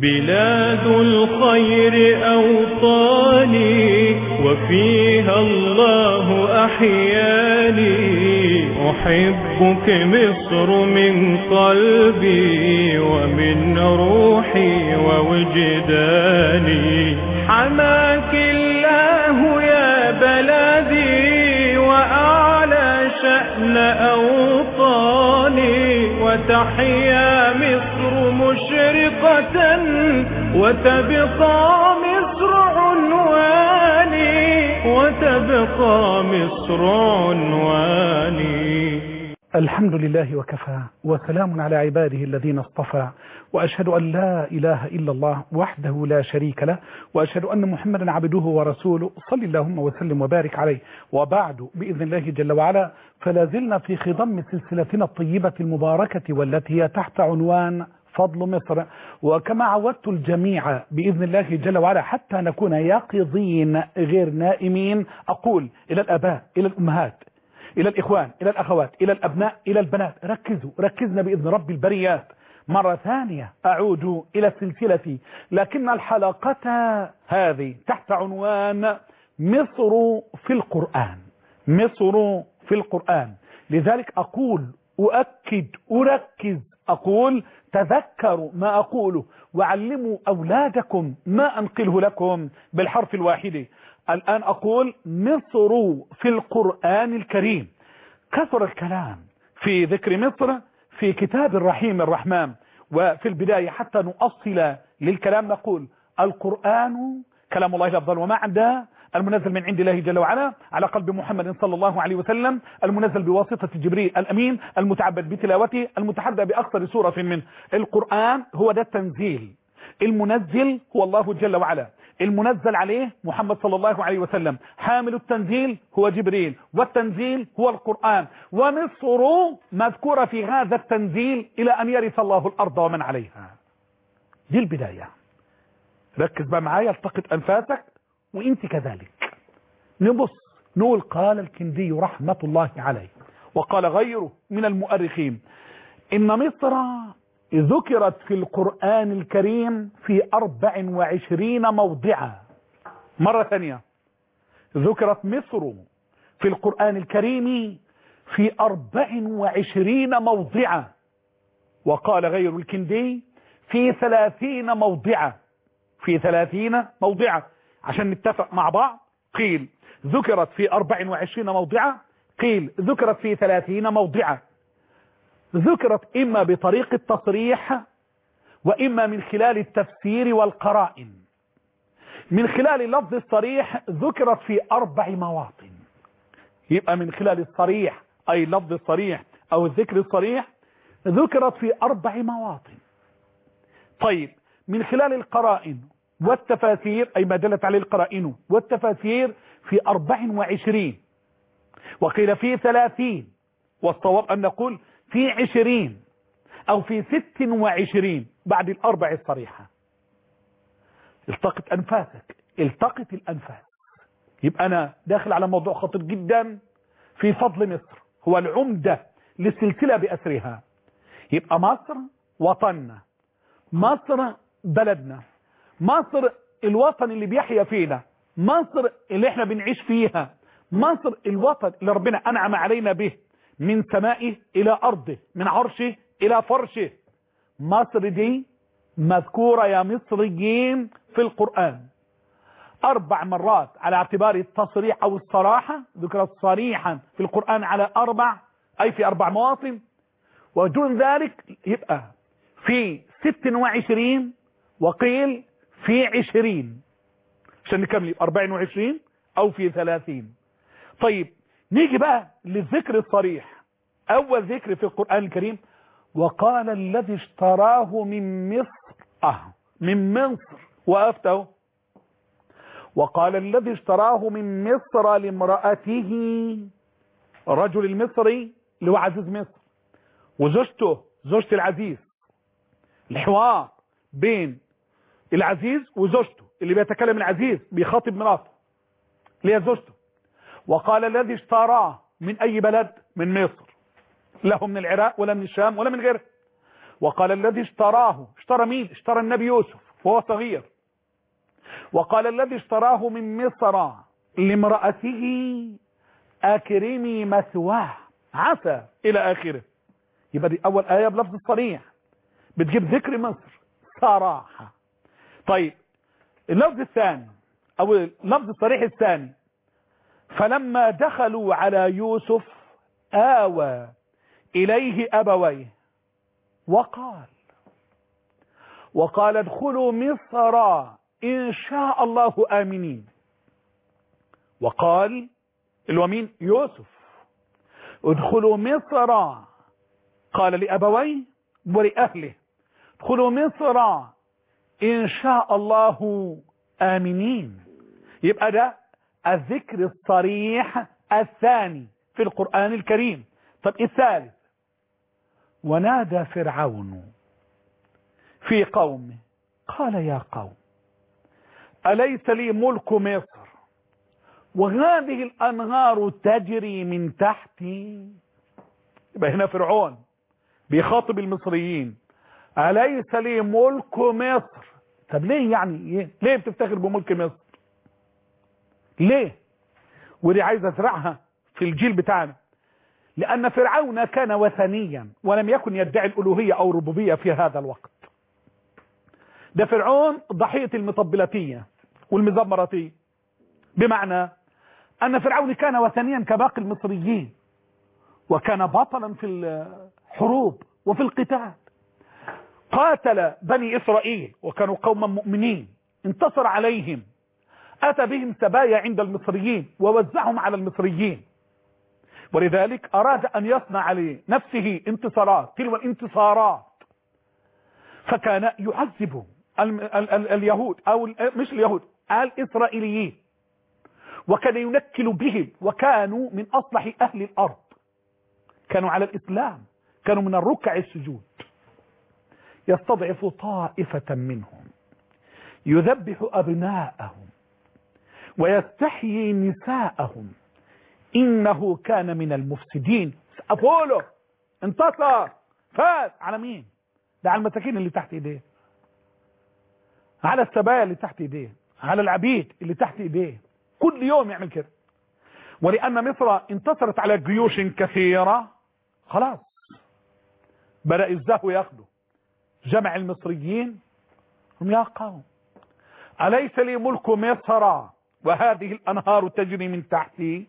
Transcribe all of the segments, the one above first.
بلاد الخير أوطاني وفيها الله أحياني أحبك مصر من قلبي ومن روحي ووجداني حماك الله يا بلدي وأعلى شأن أوطاني وتحيا مصر مشرقة وتبقى مصر عنواني وتبقى مصر عنواني الحمد لله وكفى وسلام على عباده الذين اصطفى وأشهد أن لا إله إلا الله وحده لا شريك له وأشهد أن محمدا عبده ورسوله صل اللهم وسلم وبارك عليه وبعد بإذن الله جل وعلا فلا زلنا في خضم سلسلتنا الطيبة المباركة والتي هي تحت عنوان فضل مصر وكما عودت الجميع بإذن الله جل وعلا حتى نكون يقظين غير نائمين أقول إلى الأباء إلى الأمهات إلى الإخوان إلى الأخوات إلى الأبناء إلى البنات ركزوا ركزنا بإذن رب البريات مرة ثانية أعود إلى السلسلة لكن الحلقة هذه تحت عنوان مصر في القرآن مصر في القرآن لذلك أقول أؤكد أركز أقول تذكروا ما أقوله وعلموا أولادكم ما أنقله لكم بالحرف الواحد الآن أقول مصر في القرآن الكريم كثر الكلام في ذكر مصر في كتاب الرحيم الرحمن وفي البداية حتى نؤصل للكلام نقول القرآن كلام الله الأفضل ومعنى المنزل من عند الله جل وعلا على قلب محمد صلى الله عليه وسلم المنزل بواسطة جبريل الأمين المتعبد بتلاوته المتحدى بأكثر سورة منه القرآن هو ده التنزيل المنزل هو الله جل وعلا المنزل عليه محمد صلى الله عليه وسلم حامل التنزيل هو جبريل والتنزيل هو القرآن ومصر مذكورة في هذا التنزيل إلى أن يرث الله الأرض ومن عليها دي البداية ركز بقى معايا التقط أنفاسك وانت كذلك نبص نقول قال الكندي رحمة الله عليه وقال غيره من المؤرخين إن مصر ذكرت في القرآن الكريم في أربع وعشرين موضعا مرة ثانية ذكرت مصر في القرآن الكريم في أربع وعشرين موضعا وقال غير الكندي في ثلاثين موضعا في ثلاثين موضعا عشان نتفق مع بعض قيل ذكرت في أربع وعشرين موضعا قيل ذكرت في ثلاثين موضعا ذكرت إما بطريق التصريح وإما من خلال التفسير والقرائن من خلال لفظ الصريح ذكرت في أربع مواطن يبقى من خلال الصريح أي لفظ الصريح أو الذكر الصريح ذكرت في أربع مواطن طيب من خلال القرائن والتفاسير أي ما دلت عليه القرائن والتفاسير في أربع وعشرين وقيل في ثلاثين والصواب أن نقول في عشرين أو في ست وعشرين بعد الأربع الصريحة التقط أنفاسك التقط الأنفاس يبقى أنا داخل على موضوع خطير جدا في فضل مصر هو العمدة للسلسلة بأسرها يبقى مصر وطننا مصر بلدنا مصر الوطن اللي بيحيا فينا مصر اللي احنا بنعيش فيها مصر الوطن اللي ربنا أنعم علينا به من سمائه إلى أرضه من عرشه إلى فرشه مصر دي مذكورة يا مصريين في القرآن أربع مرات على اعتبار التصريح أو الصراحة ذكرت صريحا في القرآن على أربع أي في أربع مواطن ودون ذلك يبقى في ست وعشرين وقيل في عشرين عشان نكمل أربعين وعشرين أو في ثلاثين طيب نيجي بقى للذكر الصريح أول ذكر في القرآن الكريم وقال الذي اشتراه من مصر آه من مصر وقفته وقال الذي اشتراه من مصر لامرأته الرجل المصري اللي هو عزيز مصر وزوجته زوجة العزيز الحوار بين العزيز وزوجته اللي بيتكلم العزيز بيخاطب مراته اللي هي زوجته وقال الذي اشتراه من أي بلد من مصر له من العراق ولا من الشام ولا من غيره وقال الذي اشتراه اشترى مين اشترى النبي يوسف وهو صغير وقال الذي اشتراه من مصر لامرأته أكرمي مثواه عسى إلى آخره يبقى دي أول آية بلفظ الصريح بتجيب ذكر مصر صراحة طيب اللفظ الثاني أو اللفظ الصريح الثاني فلما دخلوا على يوسف آوى إليه أبويه وقال وقال ادخلوا مصر إن شاء الله آمنين وقال الومين يوسف ادخلوا مصر قال لأبويه ولأهله ادخلوا مصر إن شاء الله آمنين يبقى ده الذكر الصريح الثاني في القرآن الكريم طب الثالث ونادى فرعون في قومه قال يا قوم أليس لي ملك مصر وهذه الأنهار تجري من تحتي يبقى هنا فرعون بيخاطب المصريين أليس لي ملك مصر طب ليه يعني إيه؟ ليه بتفتخر بملك مصر ليه ودي عايز ازرعها في الجيل بتاعنا لأن فرعون كان وثنيا ولم يكن يدعي الألوهية أو الربوبية في هذا الوقت ده فرعون ضحية المطبلاتية والمزمراتية بمعنى أن فرعون كان وثنيا كباقي المصريين وكان بطلا في الحروب وفي القتال قاتل بني إسرائيل وكانوا قوما مؤمنين انتصر عليهم أتى بهم سبايا عند المصريين ووزعهم على المصريين ولذلك أراد أن يصنع لنفسه انتصارات تلو الانتصارات فكان يعذب ال ال ال اليهود أو مش اليهود الإسرائيليين وكان ينكل بهم وكانوا من أصلح أهل الأرض كانوا على الإسلام كانوا من الركع السجود يستضعف طائفة منهم يذبح أبناءهم ويستحيي نساءهم إنه كان من المفسدين أبولو انتصر فاز على مين ده على المساكين اللي تحت ايديه على السبايا اللي تحت ايديه على العبيد اللي تحت ايديه كل يوم يعمل كده ولأن مصر انتصرت على جيوش كثيرة خلاص بدأ الزهو ياخده جمع المصريين هم يا قوم أليس لي ملك مصر وهذه الأنهار تجري من تحتي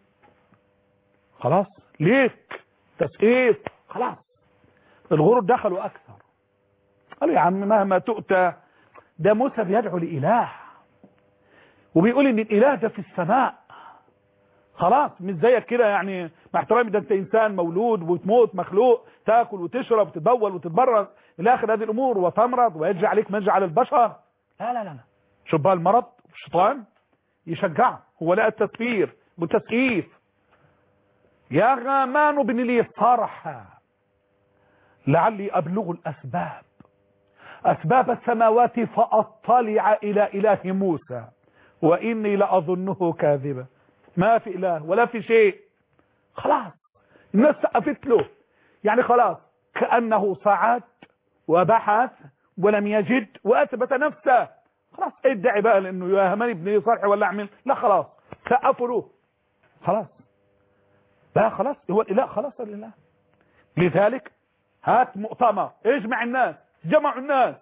خلاص ليك تسقيف خلاص الغرور دخلوا أكثر قالوا يا عم مهما تؤتى ده موسى بيدعو لإله وبيقول ان الإله ده في السماء خلاص مش زيك كده يعني مع احترامي ده انت انسان مولود وتموت مخلوق تاكل وتشرب وتتبول وتتبرز الى اخر هذه الامور وتمرض ويجري عليك ما يجري على البشر لا لا لا شوف بقى المرض الشيطان يشجعه هو لقى التسفير والتسقيف يا غامان ابن لي صرحا لعلي ابلغ الاسباب اسباب السماوات فاطلع الى اله موسى واني لاظنه كاذبا ما في اله ولا في شيء خلاص الناس سقفت له يعني خلاص كانه صعد وبحث ولم يجد واثبت نفسه خلاص ادعي بقى لانه يا هماني ابن صالح ولا اعمل لا خلاص سقفوا له خلاص بقى خلاص هو الاله خلاص الاله لذلك هات مؤتمر اجمع الناس جمعوا الناس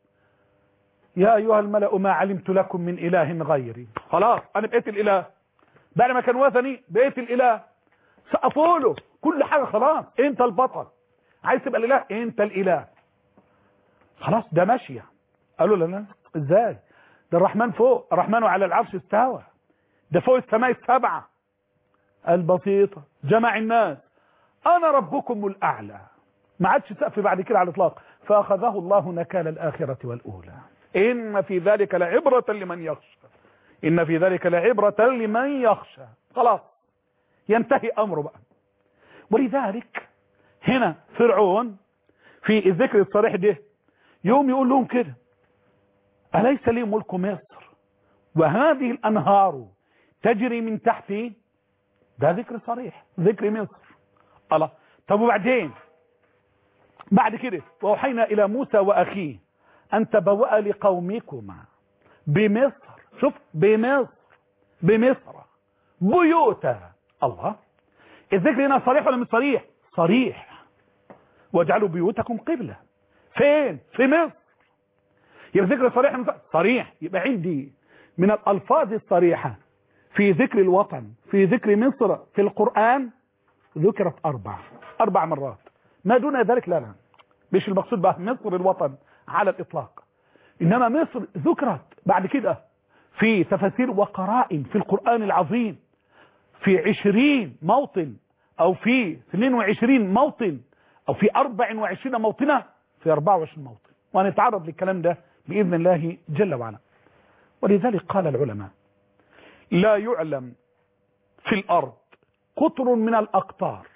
يا ايها الملأ ما علمت لكم من اله غيري خلاص انا بقيت الاله بعد ما كان وثني بقيت الاله سقفوا له كل حاجه خلاص انت البطل عايز تبقى الاله انت الاله خلاص ده ماشيه قالوا لا لا ازاي ده الرحمن فوق الرحمن على العرش استوى ده فوق السماء السبعه البسيطه جمع الناس انا ربكم الاعلى ما عادش سقف بعد كده على الاطلاق فاخذه الله نكال الاخره والاولى ان في ذلك لعبره لمن يخشى ان في ذلك لعبره لمن يخشى خلاص ينتهي امره بقى ولذلك هنا فرعون في الذكر الصريح ده يوم يقول لهم كده أليس لي ملك مصر وهذه الأنهار تجري من تحتي ده ذكر صريح ذكر مصر الله طب وبعدين بعد كده وأوحينا إلى موسى وأخيه أن تبوأ لقومكما بمصر شوف بمصر بمصر بيوتا الله الذكر هنا صريح ولا مش صريح صريح واجعلوا بيوتكم قبلة فين في مصر يبقى ذكر صريح ولا مش صريح؟ صريح يبقى عندي من الألفاظ الصريحة في ذكر الوطن في ذكر مصر في القرآن ذكرت أربع أربع مرات ما دون ذلك لا لا مش المقصود بقى مصر الوطن على الإطلاق إنما مصر ذكرت بعد كده في تفاسير وقرائن في القرآن العظيم في عشرين موطن أو في 22 موطن أو في 24 موطنة في 24 موطن وهنتعرض للكلام ده بإذن الله جل وعلا ولذلك قال العلماء لا يعلم في الأرض قطر من الأقطار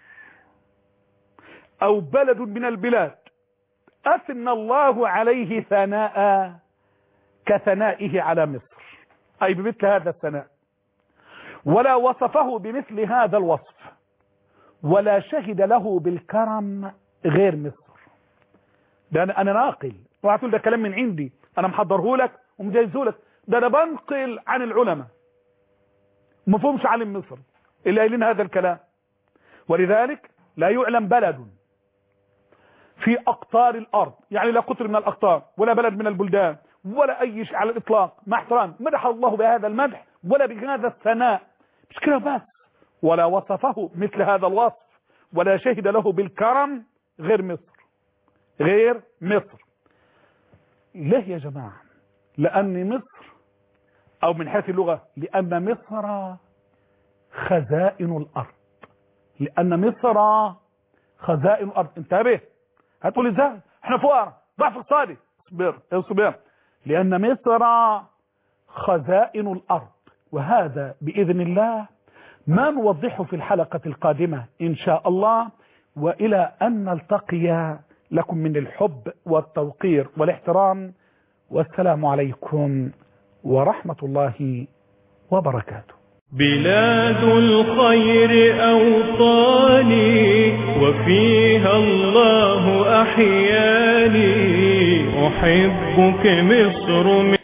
أو بلد من البلاد أثنى الله عليه ثناء كثنائه على مصر أي بمثل هذا الثناء ولا وصفه بمثل هذا الوصف ولا شهد له بالكرم غير مصر ده أنا, أنا ناقل وهتقول ده كلام من عندي أنا محضره لك ومجهزه لك ده أنا بنقل عن العلماء مفهومش عالم مصر اللي قايلين هذا الكلام ولذلك لا يعلم بلد في أقطار الأرض يعني لا قطر من الأقطار ولا بلد من البلدان ولا أي شيء على الإطلاق مع احترام مدح الله بهذا المدح ولا بهذا الثناء مش كده بس ولا وصفه مثل هذا الوصف ولا شهد له بالكرم غير مصر غير مصر ليه يا جماعة لأن مصر أو من حيث اللغة لأن مصر خزائن الأرض لأن مصر خزائن الأرض انتبه هتقول ازاي احنا فقراء ضعف اقتصادي اصبر اصبر لأن مصر خزائن الأرض وهذا بإذن الله ما نوضحه في الحلقة القادمة إن شاء الله وإلى أن نلتقي لكم من الحب والتوقير والاحترام والسلام عليكم ورحمة الله وبركاته بلاد الخير أوطاني وفيها الله أحياني أحبك مصر